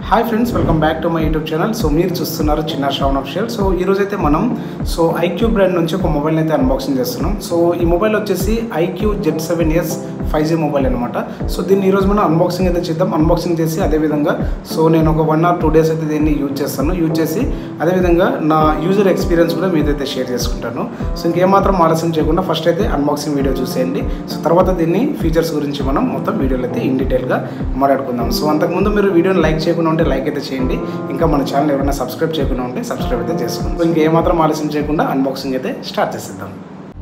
hi friends welcome back to my YouTube channel so మీరు చూస్తున్నారు చిన్న శ్రవణ్ అఫిషియల్ సో ఈరోజు అయితే మనం సో ఐక్యూ బ్రాండ్ నుంచి ఒక మొబైల్ అయితే అన్బాక్సింగ్ చేస్తున్నాం సో ఈ మొబైల్ వచ్చేసి iQOO Z seven S five G mobile అనమాట సో దీన్ని ఈరోజు మనం అన్బాక్సింగ్ అయితే చేద్దాం అన్బాక్సింగ్ చేసి అదేవిధంగా సో నేను ఒక వన్ ఆర్ టూ డేస్ అయితే దీన్ని యూజ్ చేస్తాను యూజ్ చేసి అదేవిధంగా నా యూజర్ ఎక్స్పీరియన్స్ కూడా మీతో అయితే షేర్ చేసుకుంటాను సో ఇంకేమాత్రం ఆలస్యం చేయకుండా ఫస్ట్ అయితే అన్బాక్సింగ్ వీడియో చూసేయండి సో తర్వాత దీన్ని ఫీచర్స్ గురించి మనం మొత్తం వీడియోలో అయితే ఇన్ డీటెయిల్గా మాట్లాడుకుందాం సో అంతకుముందు మీరు వీడియోని లైక్ చేయకుండా ఉంటే లైక్ అయితే చేయండి ఇంకా మన ఛానల్ ఎవరైనా సబ్స్క్రైబ్ చేయకుండా ఉంటే సబ్స్క్రైబ్ అయితే చేసుకోండి సో ఇంకేమాత్రం ఆలస్యం చేయకుండా అన్బాక్సింగ్ అయితే స్టార్ట్ చేసేద్దాం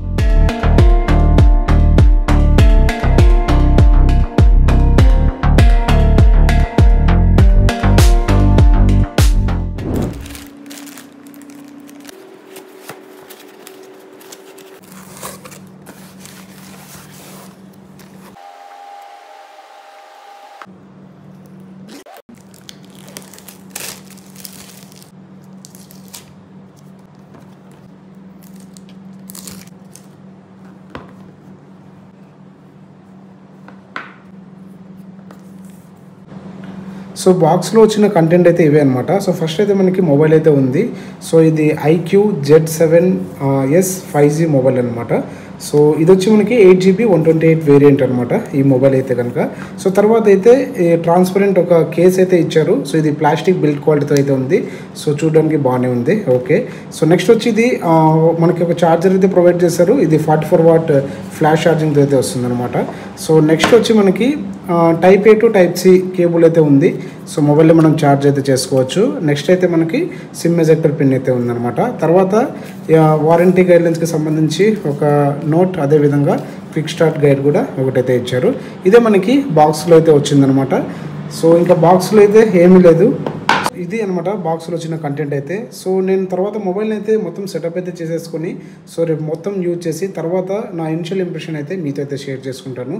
సో బాక్స్లో వచ్చిన కంటెంట్ అయితే ఇవే అనమాట సో ఫస్ట్ అయితే మనకి మొబైల్ అయితే ఉంది సో ఇది iQOO Z seven S five G mobile అనమాట సో ఇది వచ్చి మనకి eight GB one twenty eight variant అనమాట ఈ మొబైల్ అయితే కనుక సో తర్వాత అయితే ట్రాన్స్పరెంట్ ఒక కేస్ అయితే ఇచ్చారు సో ఇది ప్లాస్టిక్ బిల్డ్ క్వాలిటీతో అయితే ఉంది సో చూడడానికి బాగానే ఉంది ఓకే సో నెక్స్ట్ వచ్చి ఇది ఆ, మనకి ఒక ఛార్జర్ అయితే ప్రొవైడ్ చేశారు ఇది ఫార్టీ ఫోర్ వాట్ ఫ్లాష్ ఛార్జింగ్తో అయితే వస్తుంది అనమాట సో నెక్స్ట్ వచ్చి మనకి type A to type C cable అయితే ఉంది సో మొబైల్లో మనం ఛార్జ్ అయితే చేసుకోవచ్చు నెక్స్ట్ అయితే మనకి సిమ్ ఎజెక్టర్ పిన్ అయితే ఉందన్నమాట తర్వాత వారంటీ గైడ్లైన్స్కి సంబంధించి ఒక నోట్ అదేవిధంగా క్విక్ స్టార్ట్ గైడ్ కూడా ఒకటైతే ఇచ్చారు ఇదే మనకి బాక్స్లో అయితే వచ్చిందనమాట సో ఇంకా బాక్స్లో అయితే ఏమీ లేదు ఇది అనమాట బాక్స్లో వచ్చిన కంటెంట్ అయితే సో నేను తర్వాత మొబైల్ అయితే మొత్తం సెటప్ అయితే చేసేసుకొని సో రేపు మొత్తం యూజ్ చేసి తర్వాత నా ఇనిషియల్ ఇంప్రెషన్ అయితే మీతో అయితే షేర్ చేసుకుంటాను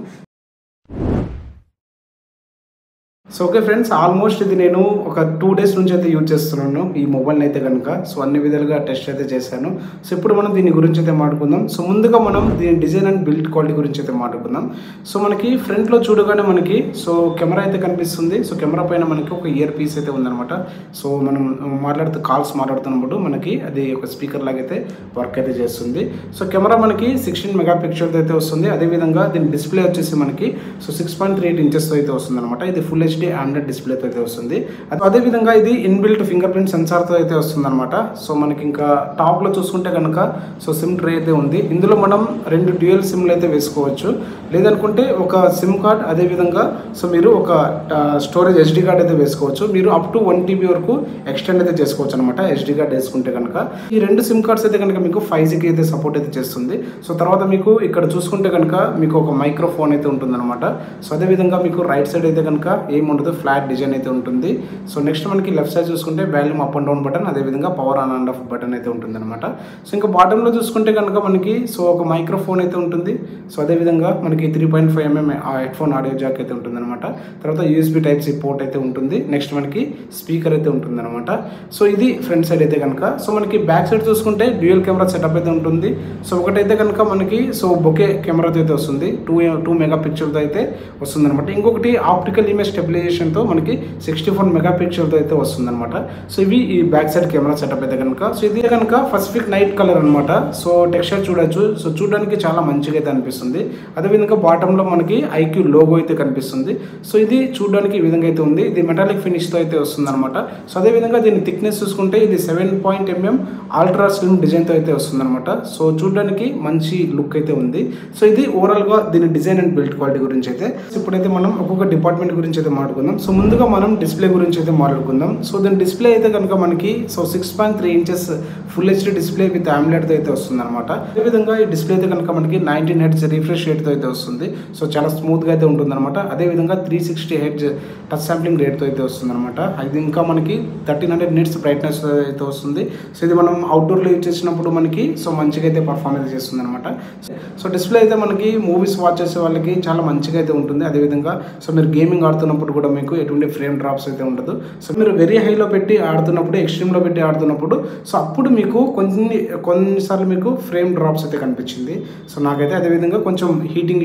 సో ఓకే ఫ్రెండ్స్ ఆల్మోస్ట్ ఇది నేను ఒక టూ డేస్ నుంచి అయితే యూజ్ చేస్తున్నాను ఈ మొబైల్ని అయితే కనుక సో అన్ని విధాలుగా టెస్ట్ అయితే చేశాను సో ఇప్పుడు మనం దీని గురించి అయితే మాట్లాడుకుందాం సో ముందుగా మనం దీని డిజైన్ అండ్ బిల్డ్ క్వాలిటీ గురించి అయితే మాట్లాడుకుందాం సో మనకి ఫ్రంట్లో చూడగానే మనకి సో కెమెరా అయితే కనిపిస్తుంది సో కెమెరా పైన మనకి ఒక ఇయర్ పీస్ అయితే ఉందన్నమాట సో మనం మాట్లాడుతూ కాల్స్ మాట్లాడుతున్నప్పుడు మనకి అది ఒక స్పీకర్ లాగా అయితే వర్క్ అయితే చేస్తుంది సో కెమెరా మనకి సిక్స్టీన్ మెగా పిక్చర్తో అయితే వస్తుంది అదేవిధంగా దీని డిస్ప్లే వచ్చేసి మనకి so six point three eight ఇంచెస్తో అయితే వస్తుంది అనమాట ఇది ఫుల్ హెచ్డి ఆండ్రాయిడ్ డిస్ప్లేతో అయితే వస్తుంది అదే- అదేవిధంగా ఇది ఇన్బిల్ట్ ఫింగర్ ప్రింట్ సెన్సార్తో అయితే వస్తుంది అనమాట సో మనకి ఇంకా టాప్లో చూసుకుంటే కనుక సో సిమ్ ట్రే అయితే ఉంది ఇందులో మనం రెండు డ్యూయల్ సిమ్లు అయితే వేసుకోవచ్చు లేదనుకుంటే ఒక సిమ్ కార్డ్ అదేవిధంగా సో మీరు ఒక స్టోరేజ్ ఎస్డి కార్డ్ అయితే వేసుకోవచ్చు మీరు అప్ టు వన్ టీబీ వరకు ఎక్స్టెండ్ అయితే చేసుకోవచ్చు అనమాట ఎస్డి కార్డ్ వేసుకుంటే కనుక ఈ రెండు సిమ్ కార్డ్స్ అయితే కనుక మీకు ఫైవ్ జీకి అయితే సపోర్ట్ అయితే చేస్తుంది సో తర్వాత మీకు ఇక్కడ చూసుకుంటే కనుక మీకు ఒక మైక్రోఫోన్ అయితే ఉంటుందన్నమాట సో అదేవిధంగా మీకు రైట్ సైడ్ అయితే కనుక ఏం ఉండదు ఫ్లాట్ డిజైన్ అయితే ఉంటుంది సో నెక్స్ట్ మనకి లెఫ్ట్ సైడ్ చూసుకుంటే volume up and down button అదేవిధంగా power on and off button అయితే ఉంటుందన్నమాట సో ఇంకా బాటంలో చూసుకుంటే కనుక మనకి సో ఒక మైక్రోఫోన్ అయితే ఉంటుంది సో అదేవిధంగా మనకి three point five MM headphone audio jack అయితే ఉంటుందన్నమాట తర్వాత యూఎస్బీ టైప్ సి పోర్ట్ అయితే ఉంటుంది నెక్స్ట్ మనకి స్పీకర్ అయితే ఉంటుందన్నమాట సో ఇది ఫ్రంట్ సైడ్ అయితే కనుక సో మనకి బ్యాక్ సైడ్ చూసుకుంటే డ్యూయల్ కెమెరా సెటప్ అయితే ఉంటుంది సో ఒకటైతే కనుక మనకి సో బొకే కెమెరాతో అయితే వస్తుంది టూ టూ మెగా పిక్చర్తో అయితే వస్తుంది అనమాట ఇంకొకటి ఆప్టికల్ ఇమేజ్ స్టెబిలైజేషన్తో మనకి సిక్స్టీ ఫోర్ మెగా పిక్చర్తో అయితే వస్తుంది అనమాట సో ఇవి ఈ బ్యాక్ సైడ్ కెమెరా సెటప్ అయితే కనుక సో ఇది కనుక పసిఫిక్ నైట్ కలర్ అనమాట సో టెక్స్చర్ చూడొచ్చు సో చూడడానికి చాలా మంచిగా అయితే అనిపిస్తుంది అదేవిధంగా బాటంలో మనకి ఐక్యూ లోగో అయితే కనిపిస్తుంది సో ఇది చూడడానికి ఈ విధంగా అయితే ఉంది ఇది మెటాలిక్ ఫినిష్తో అయితే వస్తుంది అనమాట సో అదేవిధంగా దీని థిక్నెస్ చూసుకుంటే ఇది seven point mm ultra slim డిజైన్తో అయితే వస్తుంది అనమాట సో చూడడానికి మంచి లుక్ అయితే ఉంది సో ఇది ఓవరాల్గా దీని డిజైన్ అండ్ బిల్డ్ క్వాలిటీ గురించి అయితే సో ఇప్పుడైతే మనం ఒక్కొక్క డిపార్ట్మెంట్ గురించి అయితే మాట్లాడుకుందాం సో ముందుగా మనం డిస్ప్లే గురించి అయితే మాట్లాడుకుందాం సో దీని డిస్ప్లే అయితే కనుక మనకి so six point three inches full HD display with ఆమ్లెట్తో అయితే వస్తుంది అనమాట అదేవిధంగా ఈ డిస్ప్లే అయితే కనుక మనకి నైన్టీన్ హెడ్స్ రిఫ్రెష్ రేట్తో అయితే వస్తుంది సో చాలా స్మూత్గా అయితే ఉంటుంది అనమాట అదేవిధంగా three sixty hertz touch sampling రేట్తో అయితే వస్తుంది అనమాట అది ఇంకా మనకి థర్టీన్ హండ్రెడ్ నిట్స్ బ్రైట్నెస్ అయితే వస్తుంది సో ఇది మనం అవుట్డోర్లో యూజ్ చేసినప్పుడు మనకి సో మంచిగా అయితే పర్ఫామ్ అయితే చేస్తుంది అనమాట సో డిస్ప్లే అయితే మనకి మూవీస్ వాచ్ చేసే వాళ్ళకి చాలా మంచిగా అయితే ఉంటుంది అదేవిధంగా సో మీరు గేమింగ్ ఆడుతున్నప్పుడు కూడా మీకు ఎటువంటి ఫ్రేమ్ డ్రాప్స్ అయితే ఉండదు సో మీరు వెరీ హైలో పెట్టి ఆడుతున్నప్పుడు ఎక్స్ట్రీమ్లో పెట్టి ఆడుతున్నప్పుడు సో అప్పుడు మీకు కొన్ని కొన్నిసార్లు మీకు ఫ్రేమ్ డ్రాప్స్ అయితే కనిపించింది సో నాకైతే అదేవిధంగా కొంచెం హీటింగ్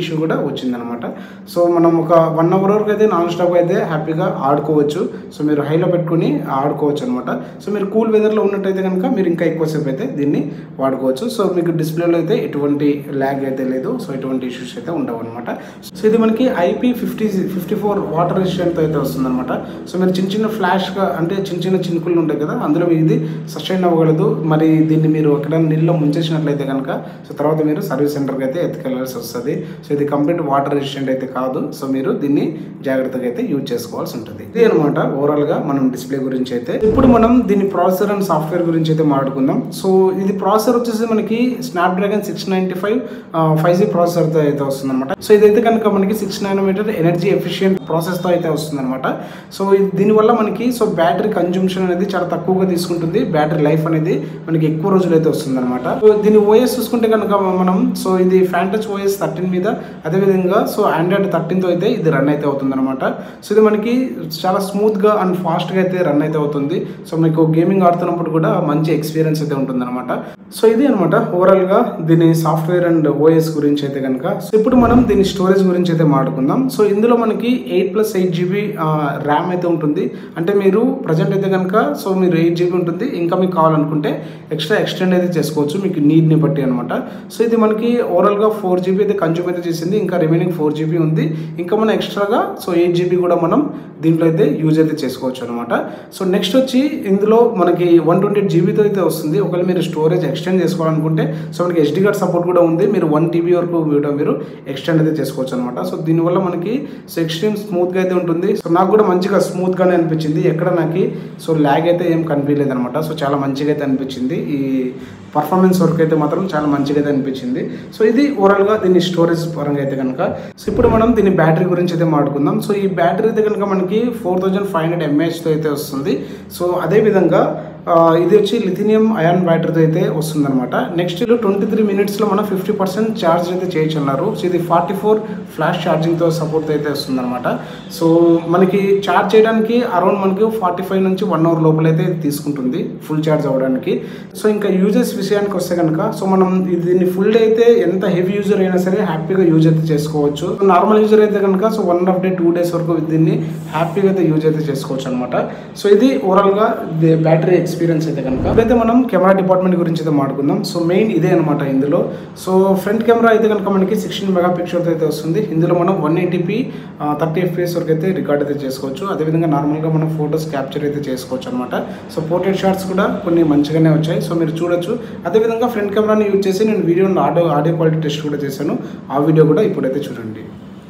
ఇష్యూ కూడా వచ్చిందనమాట సో మనం ఒక వన్ అవర్ వరకు అయితే నాన్ స్టాప్ అయితే హ్యాపీగా ఆడుకోవచ్చు సో మీరు హైలో పెట్టుకుని ఆడుకోవచ్చు అనమాట సో మీరు కూల్ వెదర్లో ఉన్నట్టయితే కనుక మీరు ఇంకా ఎక్కువసేపు అయితే దీన్ని వాడుకోవచ్చు సో మీకు డిస్ప్లేలో అయితే ఎటువంటి ల్యాగ్ అయితే లేదు సో ఎటువంటి ఇష్యూస్ అయితే ఉండవు అనమాట సో ఇది మనకి IP fifty fifty four water resistant అయితే వస్తుందన్నమాట సో మీరు చిన్న చిన్న ఫ్లాష్గా అంటే చిన్న చిన్న చినుకులు ఉంటాయి కదా అందులో ఇది సస్టైన్ అవ్వగలదు మరి దీన్ని మీరు ఎక్కడ నీళ్ళలో ముంచేసినట్లయితే కనుక సో తర్వాత మీరు సర్వీస్ సెంటర్కి అయితే ఎత్తుకెళ్ళాల్సి వస్తుంది సో ఇది కంప్లీట్ వాటర్ రెసిస్టెంట్ అయితే కాదు సో మీరు దీన్ని జాగ్రత్తగా అయితే యూజ్ చేసుకోవాల్సి ఉంటుంది ఇది అనమాట ఓవరాల్గా మనం డిస్ప్లే గురించి అయితే ఇప్పుడు మనం దీని ప్రాసెసర్ అండ్ సాఫ్ట్వేర్ గురించి అయితే మాట్లాడుకుందాం సో ఇది ప్రాసెసర్ వచ్చేసి మనకి Snapdragon six ninety five five G ప్రాసెసర్తో అయితే వస్తుందన్నమాట సో ఇదైతే కనుక మనకి సిక్స్ నానోమీటర్ ఎనర్జీ ఎఫిషియెంట్ ప్రాసెస్తో అయితే వస్తుందన్నమాట సో ఇది- దీనివల్ల మనకి సో బ్యాటరీ కన్జంప్షన్ అనేది చాలా తక్కువగా తీసుకుంటుంది బ్యాటరీ లైఫ్ అనేది మనకి ఎక్కువ రోజులు అయితే వస్తుందన్నమాట సో దీని ఓఎస్ చూసుకుంటే కనుక మనం సో ఇది ఫ్యాంటచ్ ఓఎస్ థర్టీన్ మీద అదేవిధంగా సో ఆండ్రాయిడ్ థర్టీన్తో అయితే ఇది రన్ అయితే అవుతుందన్నమాట సో ఇది మనకి చాలా స్మూత్గా అండ్ ఫాస్ట్గా అయితే రన్ అయితే అవుతుంది సో మీకు గేమింగ్ ఆడుతున్నప్పుడు కూడా మంచి ఎక్స్పీరియన్స్ అయితే ఉంటుందన్నమాట సో ఇది అనమాట ఓవరాల్గా దీని సాఫ్ట్వేర్ అండ్ ఓఎస్ గురించి అయితే కనుక సో ఇప్పుడు మనం దీని స్టోరేజ్ గురించి అయితే మాట్లాడుకుందాం సో ఇందులో మనకి eight plus eight GB RAM అయితే ఉంటుంది అంటే మీరు ప్రజెంట్ అయితే కనుక సో మీరు ఎయిట్ జీబీ ఉంటుంది ఇంకా మీకు కావాలనుకుంటే ఎక్స్ట్రా ఎక్స్టెండ్ అయితే చేసుకోవచ్చు మీకు నీడ్ని బట్టి అనమాట సో ఇది మనకి ఓవరాల్గా ఫోర్ జీబీ అయితే కన్జ్యూమ్ అయితే చేసింది ఇంకా రిమైనింగ్ ఫోర్ జీబీ ఉంది ఇంకా మనం ఎక్స్ట్రాగా సో ఎయిట్ జీబీ కూడా మనం దీంట్లో అయితే యూజ్ అయితే చేసుకోవచ్చు అనమాట సో నెక్స్ట్ వచ్చి ఇందులో మనకి వన్ ట్వంటీ ఎయిట్ జీబీతో అయితే వస్తుంది ఒకవేళ మీరు స్టోరేజ్ ఎక్స్టెండ్ చేసుకోవాలనుకుంటే సో మనకి ఎస్డి కార్డ్ సపోర్ట్ కూడా ఉంది మీరు వన్ టీబీ వరకు కూడా మీరు ఎక్స్టెండ్ అయితే చేసుకోవచ్చు అనమాట సో దీనివల్ల మనకి సో ఎక్స్ట్రీమ్ స్మూత్గా అయితే ఉంటుంది సో నాకు కూడా మంచిగా స్మూత్గానే అనిపించింది ఎక్కడ నాకు సో ల్యాగ్ అయితే ఏం కనిపించలేదు అనమాట సో చాలా మంచిగా అయితే అనిపించింది ఈ పర్ఫార్మెన్స్ వర్క్ అయితే మాత్రం చాలా మంచిగా అయితే అనిపించింది సో ఇది ఓవరాల్గా దీని స్టోరేజ్ పరంగా అయితే కనుక సో ఇప్పుడు మనం దీని బ్యాటరీ గురించి అయితే మాట్లాడుకుందాం సో ఈ బ్యాటరీ అయితే కనుక మనకి ఫోర్ థౌజండ్ ఫైవ్ హండ్రెడ్ ఎంఏహెచ్తో అయితే వస్తుంది సో అదేవిధంగా ఆ, ఇది వచ్చి లిథినియం అయాన్ బ్యాటరీతో అయితే వస్తుందన్నమాట నెక్స్ట్ ఇది ట్వంటీ త్రీ మినిట్స్లో మనం ఫిఫ్టీ పర్సెంట్ ఛార్జ్ అయితే చేయొచ్చు అన్నారు సో ఇది ఫార్టీ ఫోర్ ఫ్లాష్ ఛార్జింగ్తో సపోర్ట్ అయితే వస్తుందన్నమాట సో మనకి ఛార్జ్ చేయడానికి అరౌండ్ మనకి ఫార్టీ ఫైవ్ నుంచి వన్ అవర్ లోపల అయితే తీసుకుంటుంది ఫుల్ ఛార్జ్ అవ్వడానికి సో ఇంకా యూజెస్ విషయానికి వస్తే కనుక సో మనం ఇది దీన్ని ఫుల్ డే అయితే ఎంత హెవీ యూజర్ అయినా సరే హ్యాపీగా యూజ్ అయితే చేసుకోవచ్చు నార్మల్ యూజర్ అయితే కనుక so one half day two days వరకు దీన్ని హ్యాపీగా అయితే యూజ్ అయితే చేసుకోవచ్చు అనమాట సో ఇది ఓవరాల్గా బ్యాటరీ ఎక్స్పీరియన్స్ అయితే కనుక ఇప్పుడైతే మనం కెమెరా డిపార్ట్మెంట్ గురించి అయితే మాట్లాడుకుందాం సో మెయిన్ ఇదే అనమాట ఇందులో సో ఫ్రంట్ కెమెరా అయితే కనుక మనకి సిక్స్టీన్ మెగా పిక్సెల్తో అయితే వస్తుంది ఇందులో మనం వన్ ఎయిటీపీ థర్టీ ఎఫ్పిఎస్ వరకు అయితే రికార్డ్ అయితే చేసుకోవచ్చు అదేవిధంగా నార్మల్గా మనం ఫొటోస్ క్యాప్చర్ అయితే చేసుకోవచ్చు అనమాట సో పోర్ట్రేట్ షాట్స్ కూడా కొన్ని మంచిగానే వచ్చాయి సో మీరు చూడొచ్చు అదేవిధంగా ఫ్రంట్ కెమెరాని యూజ్ చేసి నేను video audio audio quality test కూడా చేశాను ఆ వీడియో కూడా ఇప్పుడైతే చూడండి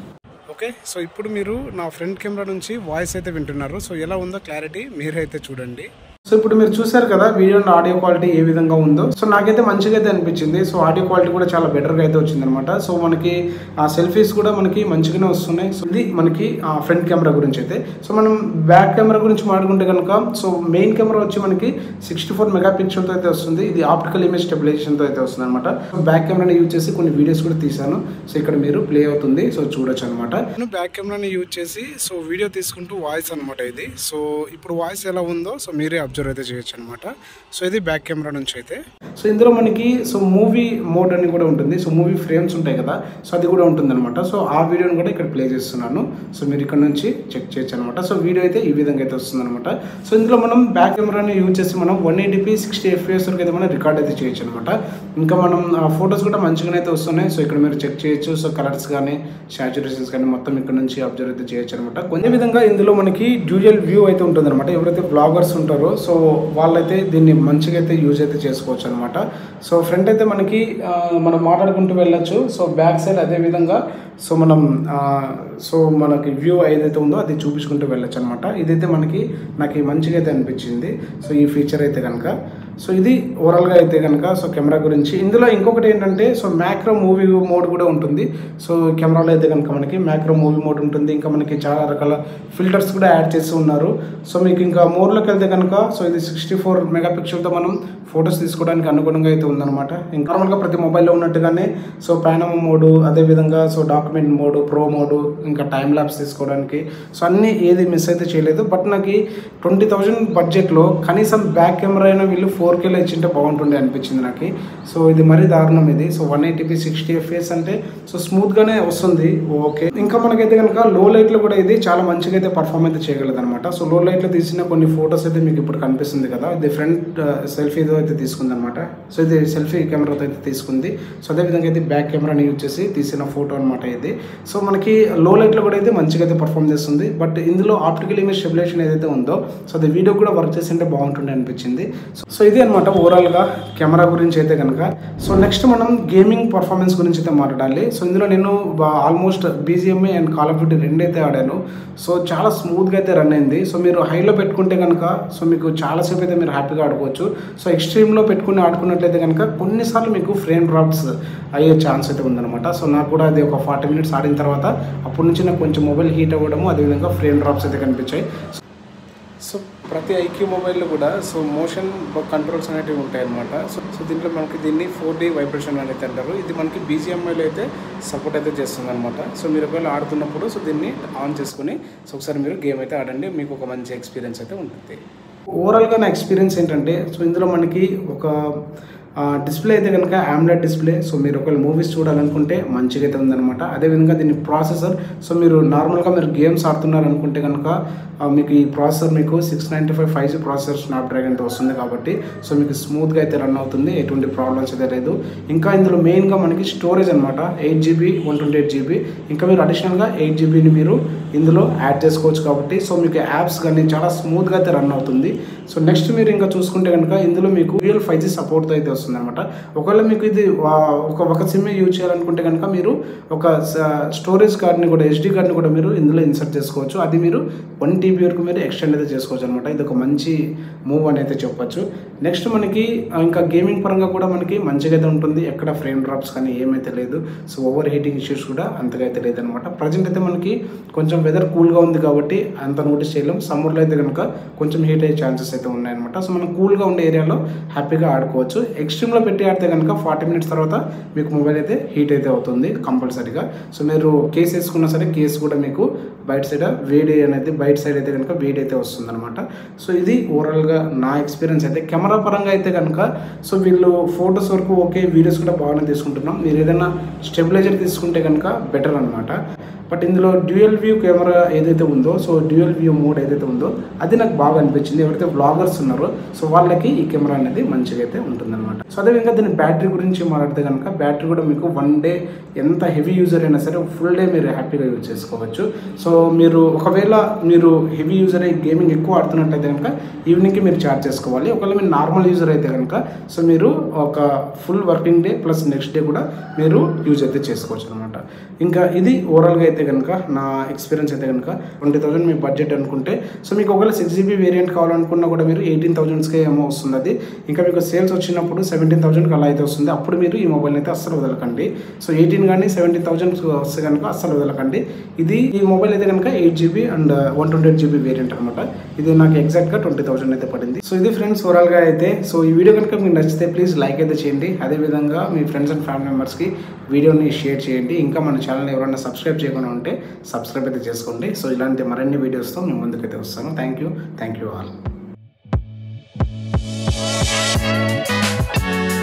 ఓకే సో ఇప్పుడు మీరు నా ఫ్రంట్ కెమెరా నుంచి వాయిస్ అయితే వింటున్నారు సో ఎలా ఉందో క్లారిటీ మీరైతే చూడండి సో ఇప్పుడు మీరు చూసారు కదా వీడియో అండ్ ఆడియో క్వాలిటీ ఏ విధంగా ఉందో సో నాకైతే మంచిగా అయితే అనిపించింది సో ఆడియో క్వాలిటీ కూడా చాలా బెటర్గా అయితే వచ్చింది అనమాట సో మనకి ఆ సెల్ఫీస్ కూడా మనకి మంచిగానే వస్తున్నాయి సో ఇది మనకి ఫ్రంట్ కెమెరా గురించి అయితే సో మనం బ్యాక్ కెమెరా గురించి మాట్లాడుకుంటే కనుక సో మెయిన్ కెమెరా వచ్చి మనకి సిక్స్టీ ఫోర్ మెగా పిక్సెల్తో అయితే వస్తుంది ఇది ఆప్టికల్ ఇమేజ్ స్టెబిలైజేషన్తో అయితే వస్తుంది అనమాట బ్యాక్ కెమెరాని యూజ్ చేసి కొన్ని వీడియోస్ కూడా తీసాను సో ఇక్కడ మీరు ప్లే అవుతుంది సో చూడొచ్చు అనమాట నేను బ్యాక్ కెమెరాని యూజ్ చేసి సో వీడియో తీసుకుంటూ వాయిస్ అనమాట ఇది సో ఇప్పుడు వాయిస్ ఎలా ఉందో సో మీరే అబ్జర్వ్ అయితే చేయొచ్చు అనమాట సో ఇది బ్యాక్ కెమెరా నుంచి అయితే సో ఇందులో మనకి సో మూవీ మోడ్ అని కూడా ఉంటుంది సో మూవీ ఫ్రేమ్స్ ఉంటాయి కదా సో అది కూడా ఉంటుంది అనమాట సో ఆ వీడియోని కూడా ఇక్కడ ప్లే చేస్తున్నాను సో మీరు ఇక్కడ నుంచి చెక్ చేయొచ్చు అనమాట సో వీడియో అయితే ఈ విధంగా అయితే వస్తుంది అనమాట సో ఇందులో మనం బ్యాక్ కెమెరాని యూజ్ చేసి మనం వన్ ఎయిటీపీ సిక్స్టీ ఎఫ్పిఎస్ వరకు అయితే మనం రికార్డ్ అయితే చేయొచ్చు అనమాట ఇంకా మనం ఫొటోస్ కూడా మంచిగానే అయితే వస్తున్నాయి సో ఇక్కడ మీరు చెక్ చేయొచ్చు సో కలర్స్ కానీ సాచురేషన్స్ కానీ మొత్తం ఇక్కడ నుంచి అబ్జర్వ్ అయితే చేయొచ్చు అనమాట కొన్ని విధంగా ఇందులో మనకి డ్యూజల్ వ్యూ అయితే ఉంటుంది అనమాట ఎవరైతే బ్లాగర్స్ ఉంటారో సో వాళ్ళైతే దీన్ని మంచిగా అయితే యూజ్ అయితే చేసుకోవచ్చు అనమాట సో ఫ్రంట్ అయితే మనకి ఆ, మనం మాట్లాడుకుంటూ వెళ్ళొచ్చు సో బ్యాక్ సైడ్ అదే విధంగా సో మనం ఆ, సో మనకి వ్యూ ఏదైతే ఉందో అది చూపించుకుంటూ వెళ్ళొచ్చు అనమాట ఇదైతే మనకి నాకు మంచిగా అయితే అనిపించింది సో ఈ ఫీచర్ అయితే కనుక సో ఇది ఓవరాల్గా అయితే కనుక సో కెమెరా గురించి ఇందులో ఇంకొకటి ఏంటంటే సో మ్యాక్రో మూవీ మోడ్ కూడా ఉంటుంది సో కెమెరాలో అయితే కనుక మనకి మ్యాక్రో మూవీ మోడ్ ఉంటుంది ఇంకా మనకి చాలా రకాల ఫిల్టర్స్ కూడా యాడ్ చేసి ఉన్నారు సో మీకు ఇంకా మోర్లోకి వెళ్తే కనుక సో ఇది సిక్స్టీ ఫోర్ మెగా పిక్సెల్తో మనం ఫొటోస్ తీసుకోవడానికి అనుగుణంగా అయితే ఉందన్నమాట ఇంకా నార్మల్గా ప్రతి మొబైల్లో ఉన్నట్టుగానే సో పానమో మోడు అదేవిధంగా so document mode pro mode ఇంకా టైం ల్యాబ్స్ తీసుకోవడానికి సో అన్నీ ఏది మిస్ అయితే చేయలేదు బట్ నాకు ట్వంటీ థౌజండ్ బడ్జెట్లో కనీసం బ్యాక్ కెమెరా అయినా వీళ్ళు ఫోర్ ఫోర్ కేలో ఇచ్చింటే బాగుంటుండే అనిపించింది నాకు సో ఇది మరీ దారుణం ఇది so one eighty P sixty FS అంటే సో స్మూత్గానే వస్తుంది ఓకే ఇంకా మనకైతే కనుక లో లైట్లో కూడా ఇది చాలా మంచిగా అయితే పర్ఫామ్ అయితే చేయగలదు అనమాట సో లో లైట్లో తీసిన కొన్ని ఫొటోస్ అయితే మీకు ఇప్పుడు కనిపిస్తుంది కదా ఇది ఫ్రంట్ సెల్ఫీతో అయితే తీసుకుంది అనమాట సో ఇది సెల్ఫీ కెమెరాతో అయితే తీసుకుంది సో అదేవిధంగా అయితే బ్యాక్ కెమెరాని యూజ్ చేసి తీసిన ఫోటో అనమాట ఇది సో మనకి లో లైట్లో కూడా అయితే మంచిగా అయితే పర్ఫామ్ చేస్తుంది బట్ ఇందులో ఆప్టికల్ ఇమేజ్ స్టెబిలేషన్ ఏదైతే ఉందో సో అది వీడియో కూడా వర్క్ చేసింటే బాగుంటుండే అనిపించింది సో- సో ఇది అనమాట ఓవరాల్గా కెమెరా గురించి అయితే కనుక సో నెక్స్ట్ మనం గేమింగ్ పర్ఫార్మెన్స్ గురించి అయితే మాట్లాడాలి సో ఇందులో నేను almost BGMI and call of duty రెండైతే ఆడాను సో చాలా స్మూత్గా అయితే రన్ అయింది సో మీరు హైలో పెట్టుకుంటే కనుక సో మీకు చాలాసేపు అయితే మీరు హ్యాపీగా ఆడుకోవచ్చు సో ఎక్స్ట్రీమ్లో పెట్టుకుని ఆడుకున్నట్లయితే కనుక కొన్నిసార్లు మీకు ఫ్రేమ్ డ్రాప్స్ అయ్యే ఛాన్స్ అయితే ఉందన్నమాట సో నాకు కూడా అది ఒక ఫార్టీ మినిట్స్ ఆడిన తర్వాత అప్పటి నుంచి నాకు కొంచెం మొబైల్ హీట్ అవ్వడము అదేవిధంగా ఫ్రేమ్ డ్రాప్స్ అయితే కనిపించాయి సో ప్రతి ఐక్యూ మొబైల్లో కూడా సో మోషన్ కంట్రోల్స్ అనేటివి ఉంటాయి అనమాట సో సో దీంట్లో మనకి దీన్ని ఫోర్ డి వైబ్రేషన్ అనేది అంటారు ఇది మనకి బీజిఎంఐలో అయితే సపోర్ట్ అయితే చేస్తుంది అనమాట సో మీరు ఒకవేళ ఆడుతున్నప్పుడు సో దీన్ని ఆన్ చేసుకుని సో ఒకసారి మీరు గేమ్ అయితే ఆడండి మీకు ఒక మంచి ఎక్స్పీరియన్స్ అయితే ఉంటుంది ఓవరాల్గా నా ఎక్స్పీరియన్స్ ఏంటంటే సో ఇందులో మనకి ఒక డిస్ప్లే అయితే కనుక ఆమ్లెట్ డిస్ప్లే సో మీరు ఒకవేళ మూవీస్ చూడాలనుకుంటే మంచిగా అయితే ఉందన్నమాట అదేవిధంగా దీని ప్రాసెసర్ సో మీరు నార్మల్గా మీరు గేమ్స్ ఆడుతున్నారు అనుకుంటే కనుక ఆ, మీకు ఈ ప్రాసెసర్ మీకు six ninety five five G processor స్నాప్ డ్రాగన్తో వస్తుంది కాబట్టి సో మీకు స్మూత్గా అయితే రన్ అవుతుంది ఎటువంటి ప్రాబ్లమ్స్ అయితే లేదు ఇంకా ఇందులో మెయిన్గా మనకి స్టోరేజ్ అనమాట eight GB one twenty eight GB ఇంకా మీరు అడిషనల్గా ఎయిట్ జీబీని మీరు ఇందులో యాడ్ చేసుకోవచ్చు కాబట్టి సో మీకు యాప్స్ కానీ చాలా స్మూత్గా అయితే రన్ అవుతుంది సో నెక్స్ట్ మీరు ఇంకా చూసుకుంటే కనుక ఇందులో మీకు రియల్ ఫైవ్ జీ సపోర్ట్తో అయితే వస్తుంది అనమాట ఒకవేళ మీకు ఇది ఆ, ఒక ఒక సిమ్ యూజ్ చేయాలనుకుంటే కనుక మీరు ఒక స్టోరేజ్ కార్డ్ని కూడా ఎస్డి కార్డ్ని కూడా మీరు ఇందులో ఇన్సర్ట్ చేసుకోవచ్చు అది మీరు వన్ టీబీ వరకు మీరు ఎక్స్టెండ్ అయితే చేసుకోవచ్చు అనమాట ఇది ఒక మంచి మూవ్ అని అయితే చెప్పొచ్చు నెక్స్ట్ మనకి ఆ, ఇంకా గేమింగ్ పరంగా కూడా మనకి మంచిగా అయితే ఉంటుంది ఎక్కడ ఫ్రేమ్ డ్రాప్స్ కానీ ఏమైతే లేదు సో ఓవర్ హీటింగ్ ఇష్యూస్ కూడా అంతగా అయితే లేదనమాట ప్రజెంట్ అయితే మనకి కొంచెం వెదర్ కూల్గా ఉంది కాబట్టి అంత నోటీస్ చేయలేం సమ్మర్లో అయితే కనుక కొంచెం హీట్ అయ్యే ఛాన్సెస్ అయితే ఉన్నాయన్నమాట సో మనం కూల్గా ఉండే ఏరియాలో హ్యాపీగా ఆడుకోవచ్చు ఎక్స్ట్రీమ్లో పెట్టి ఆడితే కనుక ఫార్టీ మినిట్స్ తర్వాత మీకు మొబైల్ అయితే హీట్ అయితే అవుతుంది కంపల్సరీగా సో మీరు కేస్ వేసుకున్నా సరే కేస్ కూడా మీకు బయట సైడ్ వేడి అనేది బయట సైడ్ అయితే కనుక వేడి అయితే వస్తుంది అనమాట సో ఇది ఓవరాల్గా నా ఎక్స్పీరియన్స్ అయితే కెమెరా పరంగా అయితే కనుక సో వీళ్ళు ఫొటోస్ వరకు ఓకే వీడియోస్ కూడా బాగానే తీసుకుంటున్నాం మీరు ఏదైనా స్టెబిలైజర్ తీసుకుంటే కనుక బెటర్ అనమాట బట్ ఇందులో డ్యూయల్ వ్యూ కెమెరా ఏదైతే ఉందో సో డ్యూయల్ వ్యూ మోడ్ ఏదైతే ఉందో అది నాకు బాగా అనిపించింది ఎవరైతే బ్లాగర్స్ ఉన్నారో సో వాళ్ళకి ఈ కెమెరా అనేది మంచిగా అయితే ఉంటుందన్నమాట సో అదేవిధంగా దీని బ్యాటరీ గురించి మాట్లాడితే కనుక బ్యాటరీ కూడా మీకు వన్ డే ఎంత హెవీ యూజర్ అయినా సరే ఫుల్ డే మీరు హ్యాపీగా యూజ్ చేసుకోవచ్చు సో మీరు ఒకవేళ మీరు హెవీ యూజర్ అయ్యి గేమింగ్ ఎక్కువ ఆడుతున్నట్టయితే కనుక ఈవినింగ్కి మీరు ఛార్జ్ చేసుకోవాలి ఒకవేళ మీరు నార్మల్ యూజర్ అయితే కనుక సో మీరు ఒక full working day plus next day కూడా మీరు యూజ్ అయితే చేసుకోవచ్చు అనమాట ఇంకా ఇది ఓవరాల్గా అయితే కనుక నా ఎక్స్పీరియన్స్ అయితే కనుక ట్వంటీ థౌసండ్ మీ బడ్జెట్ అనుకుంటే సో మీకు ఒకవేళ సిక్స్ జీబీ వేరియంట్ కావాలనుకున్నా కూడా మీరు ఎయిటీన్ థౌసండ్స్కే ఏమో వస్తుంది అది ఇంకా మీకు సేల్స్ వచ్చినప్పుడు సెవెంటీన్ థౌసండ్కి అలా అయితే వస్తుంది అప్పుడు మీరు ఈ మొబైల్ అయితే అస్సలు వదలకండి సో ఎయిటీన్ కానీ సెవెంటీన్ థౌసండ్ వస్తే కనుక అస్సలు వదలకండి ఇది ఈ మొబైల్ అయితే కనుక eight GB and one twenty eight GB variant అనమాట ఇది నాకు ఎగ్జాక్ట్గా ట్వంటీ థౌసండ్ అయితే పడింది సో ఇది ఫ్రెండ్స్ ఓవరాల్గా అయితే సో ఈ వీడియో కనుక మీకు నచ్చితే ప్లీజ్ లైక్ అయితే చేయండి అదేవిధంగా మీ ఫ్రెండ్స్ అండ్ ఫ్యామిలీ మెంబర్స్కి వీడియోని షేర్ చేయండి ఇంకా మన ఛానల్ ఎవరైనా సబ్స్క్రైబ్ చేయకుండా ఉంటే సబ్స్క్రైబ్ అయితే చేసుకోండి సో ఇలాంటి మరిన్ని వీడియోస్తో మేము ముందుకైతే వస్తాను thank you thank you all